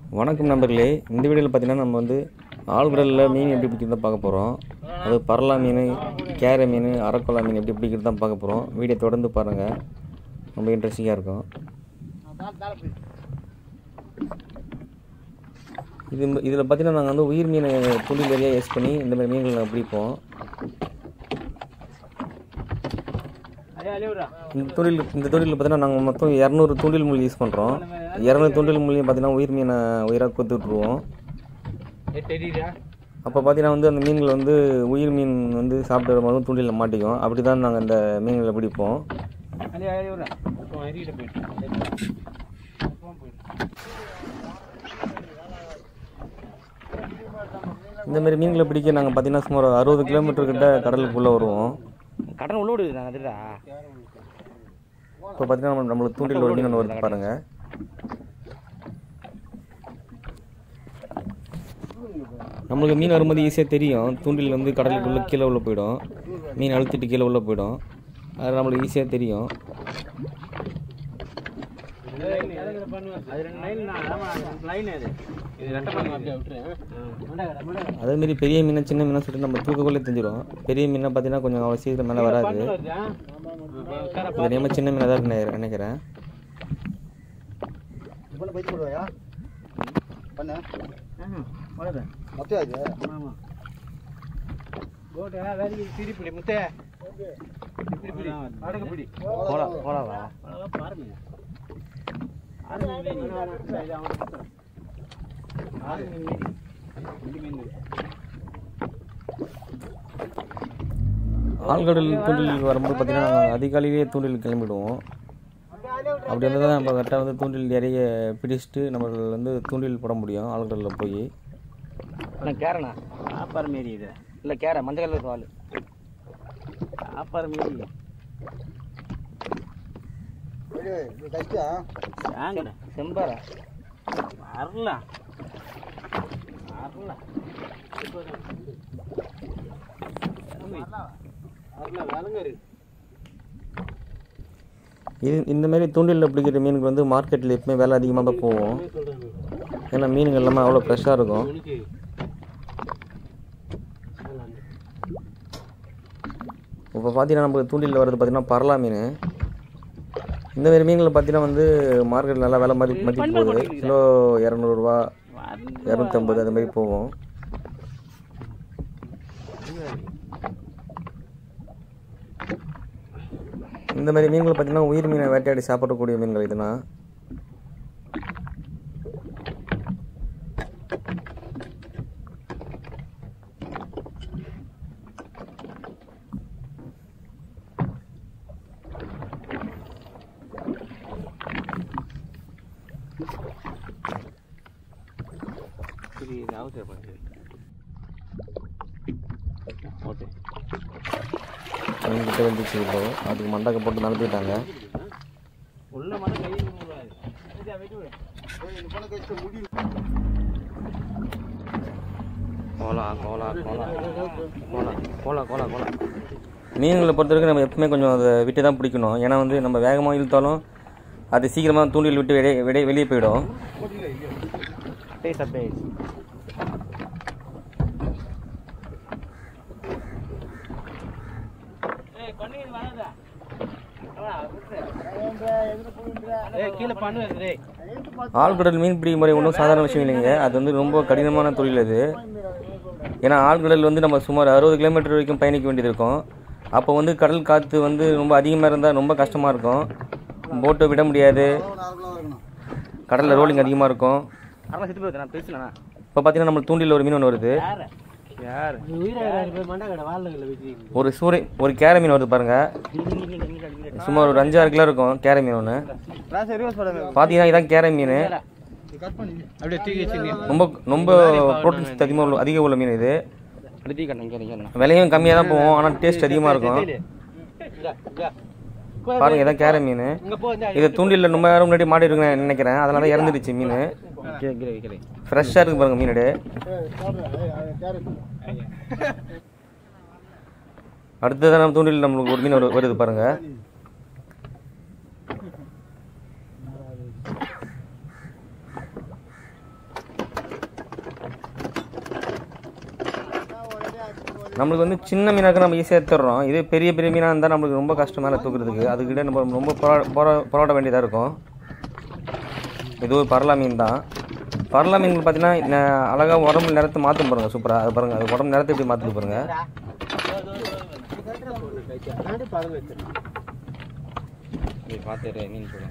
வணக்கம் நண்பர்களே இந்த வீடியோவில் பார்த்தீங்கன்னா நம்ம வந்து ஆழ்கடலில் மீன் எப்படி பிடிக்கிறது பார்க்க போகிறோம் அது பரலா மீன் கேரை மீன் அரக்கோலா மீன் எப்படி பிடிக்கிறது தான் பார்க்க போகிறோம் வீடியோ தொடர்ந்து பாருங்கள் ரொம்ப இன்ட்ரெஸ்டிங்காக இருக்கும் இது இதில் பார்த்தீங்கன்னா நாங்கள் வந்து உயிர் மீனை துளில் நிறையா யூஸ் பண்ணி இந்த மாதிரி மீன்களை நாங்கள் பிடிப்போம் இந்த தொழில் இந்த தொழிலில் பார்த்தீங்கன்னா நாங்கள் மொத்தம் இரநூறு தூண்டில் முள் யூஸ் பண்ணுறோம் இரநூறு தூண்டில் முள்ளையும் பார்த்தீங்கன்னா உயிர் மீனை உயிராக கொத்து விட்ருவோம் அப்போ பார்த்தீங்கன்னா வந்து அந்த மீன்கள் வந்து உயிர் மீன் வந்து சாப்பிட்டு வரும்போது தூண்டிலில் மாட்டிக்கும் அப்படி தான் நாங்கள் இந்த மீன்களை பிடிப்போம் இந்த மாதிரி மீன்களை பிடிக்க நாங்கள் பார்த்தீங்கன்னா சுமார் அறுபது கிலோமீட்டர் கிட்ட கடலுக்குள்ளே வருவோம் கடன் உள்ள விடுது நான் அதுடா இப்போ பார்த்தீங்கன்னா நம்ம- நம்மளுக்கு தூண்டில் ஒரு மீன் ஒன்று வருது பாருங்கள் நம்மளுக்கு மீன் வரும்போது ஈஸியாக தெரியும் தூண்டில் வந்து கடலுக்குள்ளே கீழே உள்ள போயிடும் மீன் அழுத்திட்டு கீழே உள்ள போயிடும் அது நம்மளுக்கு ஈஸியாக தெரியும் அது ரெண்டு லைன் லைன் அது இது ரெட்டை பண்ணி விட்டுறேன் அதேமாரி பெரிய மீனை சின்ன மீனை சொல்லிட்டு நம்ம தூக்கக்குள்ளே தெரிஞ்சிடும் பெரிய மீனை பார்த்தீங்கன்னா கொஞ்சம் அவ்வளோ சீக்கிரம் மேலே வராது இது நேம சின்ன மீனாக தான் இருக்குன்னு நினைக்கிறேன் பண்ண போயிட்டு போடுவாயா பண்ண மொத்தம் அது ஆமா போட்டு வேலைக்கு திருப்பிடி முத்தே இப்படி பிடி அடக்க பிடி போடா போடாவா பாருங்க ஆழ்கடல் தூண்டில் வரும்போது பார்த்தீங்கன்னா நாங்கள் அதிகாலையிலேயே தூண்டில் கிளம்பிடுவோம் அப்படி இருந்தால் தான் நம்ம கரெக்டாக வந்து தூண்டில் நிறைய பிடிச்சிட்டு நம்ம வந்து தூண்டில் போட முடியும் ஆழ்கடலில் போய் இல்லை கேரண்ணா சாப்பாடு மாரி இது இல்லை கேரை மஞ்சள் கலர் வால் சாப்பாடு மாரி இது கஷ்டா வாங்கடா செம்பாரா வரலாம் வரலாம் வரலாம் விலங்கு இது இந்த மாதிரி தூண்டிலில் பிடிக்கிற மீனுக்கு வந்து மார்க்கெட்டில் எப்பவுமே விலை அதிகமாக தான் போகும் ஏன்னா மீனுங்க எல்லாமே அவ்வளோ ஃப்ரெஷ்ஷாக இருக்கும் இப்போ பார்த்தீங்கன்னா நமக்கு தூண்டிலில் வரது பார்த்தீங்கன்னா பரலா மீன் இந்த மாதிரி மீன்களை பார்த்தீங்கன்னா வந்து மார்க்கெட்டில் நல்லா விலை மாதிரி மதிப்பு போகுது கிலோ இரநூறுவா இரநூத்தம்பது அந்த மாதிரி போகும் இந்த மாதிரி மீன்கள் பார்த்தீங்கன்னா உயிர் மீனை வேட்டையாடி சாப்பிடக்கூடிய மீன்கள் இதுனா இது இது அவசரப்படுது ஓகே கிட்ட வந்துச்சு இப்போ அதுக்கு மண்டக்க போட்டு நடத்திட்டாங்க உள்ள மட்டும் கை கூடாது வெயிட் விடு கோலா கோலா கோலா கோலா கோலா கோலா கோலா மீன்களை பொறுத்த வரைக்கும் நம்ம எப்பவுமே கொஞ்சம் அதை விட்டு தான் பிடிக்கணும் ஏன்னா வந்து நம்ம வேகமாக இழுத்தாலும் அது சீக்கிரமாக தூண்டில் விட்டு வெளியே வெளியே வெளியே போயிடும் பேஸ் பேஸ் கீழே பண்ணுவேன் ஆழ்கடல் மீன் பிடிக்கும் முறை ஒன்றும் சாதாரண விஷயம் இல்லைங்க அது வந்து ரொம்ப கடினமான தொழில் அது ஏன்னா ஆழ்கடல் வந்து நம்ம சுமார் அறுபது கிலோமீட்டர் வரைக்கும் பயணிக்க வேண்டியது இருக்கும் அப்போ வந்து கடல் காற்று வந்து ரொம்ப அதிகமாக இருந்தால் ரொம்ப கஷ்டமாக இருக்கும் போட்டை விட முடியாது நார்மலாக இருக்கணும் கடலில் ரோலிங் அதிகமாக இருக்கும் அரை செத்து போகுது நான் பேசலண்ணா இப்போ பார்த்தீங்கன்னா நம்ம தூண்டில் ஒரு மீன் ஒன்று வருது யார் யார் உயிரை மண்டகடை வாழ்ல வச்சு ஒரு சூறை ஒரு கேரை மீன் வருது பாருங்க சுமார் ஒரு அஞ்சாறு கிலோ இருக்கும் கேரை மீன் ஒன்று பார்த்தீங்கன்னா இதான் கேரை மீன் இது கட் பண்ணி அப்படியே தூக்கி வச்சுங்க ரொம்ப ரொம்ப ப்ரோட்டீன்ஸ் அதிகமாக உள்ள அதிக உள்ள மீன் இது அடுத்தி கண்ணன் கேளுங்க விலையும் கம்மியாக தான் போகும் ஆனால் டேஸ்ட் அதிகமாக இருக்கும் பாருங்க இதான் கேரை மீன் இங்க போ இந்த இது தூண்டில் ரொம்ப நேரம் முன்னாடி மாடி இருக்குன்னு நினைக்கிறேன் அதனால தான் இறந்துடுச்சு மீன் கீழே கீழே கீழே ஃப்ரெஷ்ஷாக இருக்கு பாருங்க மீனோட கேரட் அடுத்ததான் நம்ம தூண்டில் நம்மளுக்கு ஒரு மீன் வரு- வருது பாருங்க நம்மளுக்கு வந்து சின்ன மீனாக்க நம்ம ஈஸியாக எடுத்துடுறோம் இதே பெரிய பெரிய மீனாக இருந்தால் நம்மளுக்கு ரொம்ப கஷ்டம் மேலே தூக்குறதுக்கு அதுக்கிட்ட நம்ம ரொம்ப போரா போரா- போராட வேண்டியதாக இருக்கும் இது ஒரு பரலா மீன் தான் பரலா மீன் பார்த்தீங்கன்னா அழகாக உடம்பு நிறத்தை மாற்றும் பாருங்கள் சூப்பராக அது பாருங்கள் அது உடம்பு நிறத்தை எப்படி மாற்றி பாருங்கள் பார்த்துட்டு மீன் போடும்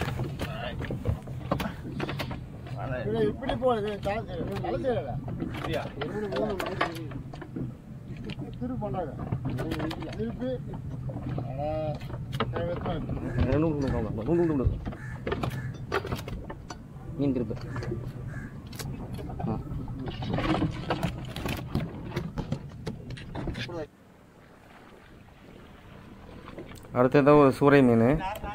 இல்லை, இப்படி போகுது வளர்த்துடல திருப்பி பண்ணாங்க திருப்பி மீன் திருப்பு ஆ அடுத்ததாக ஒரு சூறை மீன்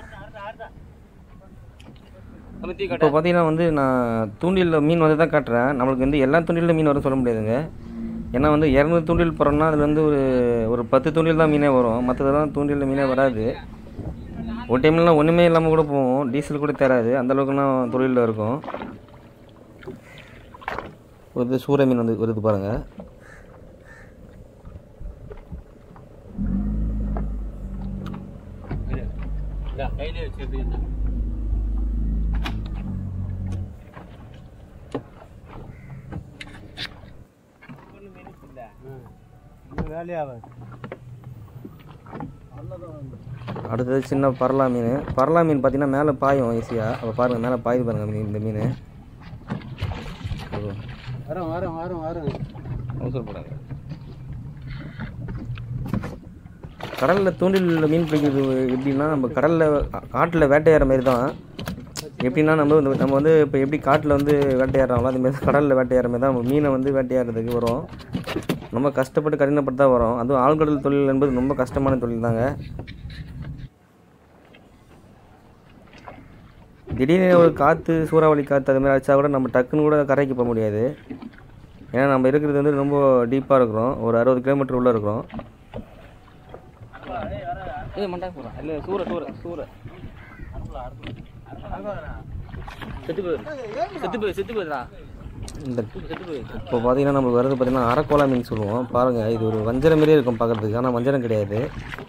இப்போ பார்த்தீங்கன்னா வந்து நான் தூண்டிலில் மீன் வந்து தான் காட்டுறேன் நம்மளுக்கு வந்து எல்லா தூண்டிலில் மீன் வரும் சொல்ல முடியாதுங்க ஏன்னா வந்து இரநூறு தூண்டில் போகிறோம்னா அதில் வந்து ஒரு ஒரு பத்து தூண்டில் தான் மீனே வரும் மற்றதெல்லாம் தூண்டிலில் மீனே வராது ஒரு டைம்லாம் ஒன்றுமே இல்லாமல் கூட போவோம் டீசல் கூட தராது அந்த அளவுக்குலாம் தொழிலில் இருக்கும் ஒரு சூறை மீன் வந்து வருது பாருங்கள் கையிலே வச்சிருக்கு வேலையாகாது அடுத்தது சின்ன பரலா மீன் பரலா மீன் பார்த்தீங்கன்னா மேலே பாயும் ஈஸியாக அப்போ பாருங்கள் மேலே பாயுது பாருங்கள் மீன் இந்த மீன் வரும் வரும் வரும் வரும் அவசரப்படாது கடலில் தூண்டில் மீன் பிடிக்கிறது எப்படின்னா நம்ம கடலில் காட்டில் வேட்டையாடுற மாதிரி தான் எப்படின்னா நம்ம வந்து நம்ம வந்து இப்போ எப்படி காட்டில் வந்து வேட்டையாடுறாங்களோ அதுமாரி தான் கடலில் வேட்டையாடுற மாதிரி தான் நம்ம மீனை வந்து வேட்டையாடுறதுக்கு வரும் ரொம்ப கஷ்டப்பட்டு கடினப்பட்டு தான் வரும் அதுவும் ஆழ்கடல் தொழில் என்பது ரொம்ப கஷ்டமான தொழில் தாங்க திடீர்னு ஒரு காற்று சூறாவளி காற்று அது மாதிரி அடிச்சா கூட நம்ம டக்குன்னு கூட கரைக்கு போக முடியாது ஏன்னா நம்ம இருக்கிறது வந்து ரொம்ப டீப்பாக இருக்கிறோம் ஒரு அறுபது கிலோமீட்டர் உள்ளே இருக்கிறோம் ஏ மண்டா போறா இல்ல சூற சூற சூற செத்து போயிரு செத்து போயிரு செத்து போயிருடா இந்த செத்து போயிரு இப்போ பார்த்தீங்கன்னா நம்மளுக்கு வரது பார்த்தீங்கன்னா அரக்கோலா மீன் சொல்லுவோம் பாருங்கள் இது ஒரு வஞ்சரம் மாரியே இருக்கும் பார்க்குறதுக்கு ஆனால் வஞ்சரம் கிடையாது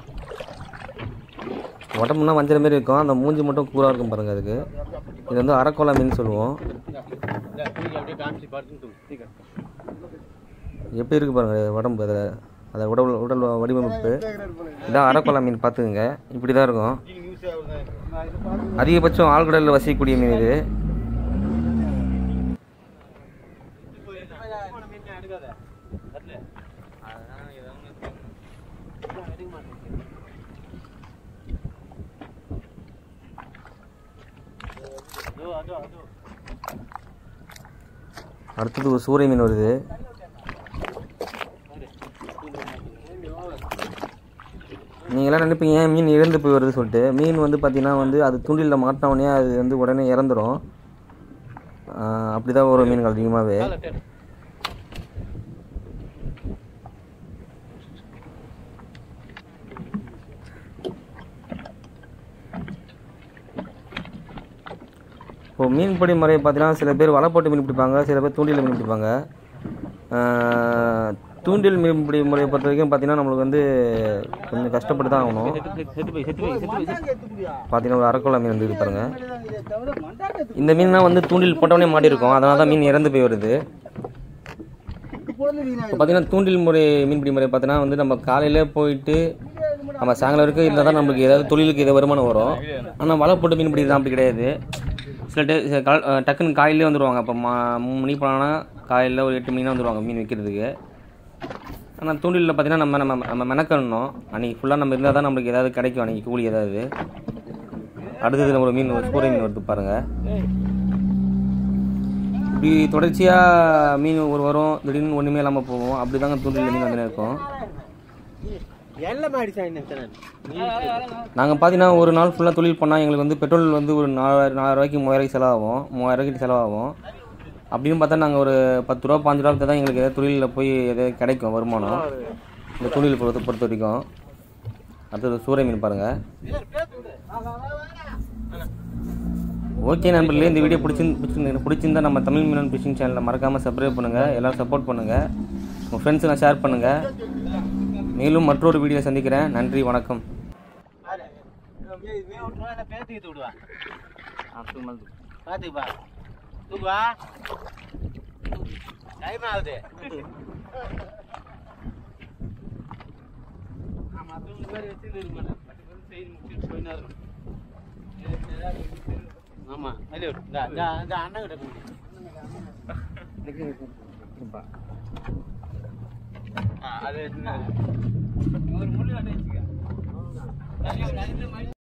உடம்புனா வஞ்சரம் மாரி இருக்கும் அந்த மூஞ்சி மட்டும் கூராக இருக்கும் பாருங்கள் அதுக்கு இது வந்து அரக்கோலா மீன் சொல்லுவோம் அப்படியே காமிச்சு பார்த்து சீக்கிரம் எப்படி இருக்குது பாருங்கள் உடம்பு அதில் அதை உடல் உடல் வடிவமைப்பு இதான் அரக்கோலா மீன் பார்த்துக்குங்க இப்படி தான் இருக்கும் அதிகபட்சம் ஆழ்கடலில் வசிக்கக்கூடிய மீன் இது அடுத்தது ஒரு சூறை மீன் வருது நீங்களாம் நினைப்பீங்க ஏன் மீன் இறந்து போய் வருது சொல்லிட்டு மீன் வந்து பார்த்தீங்கன்னா வந்து அது தூண்டிலில் மாட்டினவுடனே அது வந்து உடனே இறந்துரும் அப்படி தான் வரும் மீன்கள் அதிகமாகவே இப்போ மீன்பிடி முறையை பார்த்தீங்கன்னா சில பேர் வலை போட்டு மீன் பிடிப்பாங்க சில பேர் தூண்டில் மீன் பிடிப்பாங்க ஆஹ், தூண்டில் மீன்பிடி முறையை பொறுத்த வரைக்கும் பார்த்தீங்கன்னா நம்மளுக்கு வந்து கொஞ்சம் கஷ்டப்பட்டு தான் ஆகணும் செத்து போய் செத்து போய் செத்து போய் பார்த்தீங்கன்னா ஒரு அரக்கோலா மீன் வந்து இது பாருங்க இந்த மீன்லாம் வந்து தூண்டில் போட்டவொடனே மாட்டிருக்கும் அதனால தான் மீன் இறந்து போய் வருது இப்போ பார்த்தீங்கன்னா தூண்டில் முறை மீன்பிடி முறை பார்த்தீங்கன்னா வந்து நம்ம காலையில போயிட்டு நம்ம சாயங்காலம் வரைக்கும் இருந்தால் தான் நம்மளுக்கு ஏதாவது தொழிலுக்கு ஏதாவது வருமானம் வரும் ஆனால் வலை போட்டு மீன் பிடிக்கிறது அப்படி கிடையாது சில டே சில கால் அஹ் டக்குன்னு காலையிலே வந்துடுவாங்க அப்போ மா மூணு மணிக்கு போனாங்கன்னா காலையில் ஒரு எட்டு மணினா வந்துடுவாங்க மீன் விற்கிறதுக்கு ஆனால் தூண்டிலில் பார்த்தீங்கன்னா நம்ம நம்ம நம்ம மெனக்கணும் அன்றைக்கி ஃபுல்லாக நம்ம இருந்தால் தான் நம்மளுக்கு ஏதாவது கிடைக்கும் அன்றைக்கி கூலி ஏதாவது அடுத்தது நம்ம ஒரு மீன் ஒரு சூறை மீன் வருது பாருங்கள் இப்படி தொடர்ச்சியாக மீன் ஒரு வரும் திடீர்னு ஒன்றுமே இல்லாமல் போவோம் அப்படி தாங்க தூண்டில் மீன் வந்துனே இருக்கும் எல்லாம் ஆயிடுச்சு நாங்கள் பார்த்தீங்கன்னா ஒரு நாள் ஃபுல்லாக தொழில் பண்ணால் எங்களுக்கு வந்து பெட்ரோல் வந்து ஒரு நாலாயிரம் நாலாயிரம் ரூபாய்க்கு மூவாயிரம் செலவாகும் மூவாயிரம் ரூபாய்க்கு செலவாகும் அப்படின்னு பார்த்தா நாங்கள் ஒரு பத்து ரூபா பாஞ்சு ரூபா தான் எங்களுக்கு ஏதாவது தொழிலில் போய் எதாவது கிடைக்கும் வருமானம் இந்த தொழில் பொறுத்த பொறுத்த வரைக்கும் அடுத்தது சூறை மீன் பாருங்கள் ஓகே நண்பர்களே இந்த வீடியோ பிடிச்சிருந்து பிடிச்சிருந்து பிடிச்சிருந்தா நம்ம தமிழ் மீனன் ஃபிஷிங் சேனலை மறக்காமல் சப்ஸ்கிரைப் பண்ணுங்கள் எல்லோரும் சப்போர்ட் பண்ணுங்கள் உங்கள் ஃப்ரெண்ட்ஸுங்க ஷேர் பண்ணுங்கள் மேலும் மற்றொரு வீடியோ சந்திக்கிறேன் நன்றி வணக்கம் பேத்திக்கிட்டு விடுவா அப்படி மாதிரி பாத்துப்பா தூக்குவா டைம் ஆகுது ஆமா தூக்கு பேர் வச்சு இருக்க மாட்டேன் பட்டு பேர் செய்து முடிச்சுட்டு போயினா இருக்கும் ஆமா வெளியே விடு இந்த இந்த இந்த அண்ணன் கிட்ட கொடுங்க. ஆ, அது ஒரு முள்ளு கட்டி வச்சுக்க